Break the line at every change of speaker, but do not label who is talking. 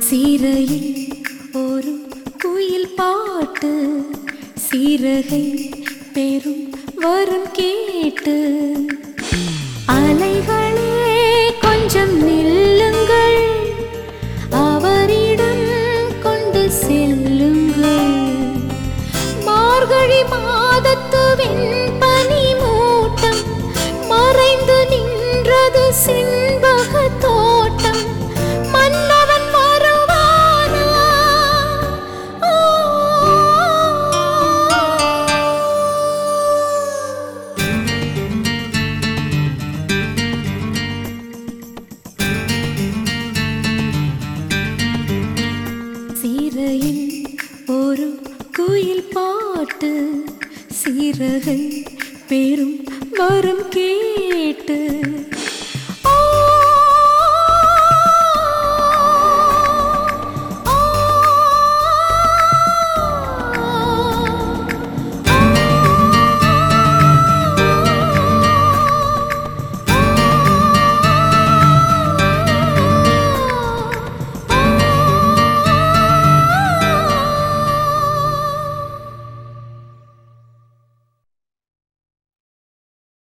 சீரையில் ஒரு குயில் பாட்டு சீரகை பெரும் வரும் கேட்டு அலைகளே கொஞ்சம் நில்லுங்கள் அவரிடம் கொண்டு செல்லுங்கள் மார்கழி மாதத்து வெண்பனி மூட்டம் மறைந்து நின்றது சின்பக தோட்டம் மன்னவன் வருவானா ஆ. சீரையில் ஒரு குயில் பாட்டு சீரகை பெரும் வரும் கேட்டு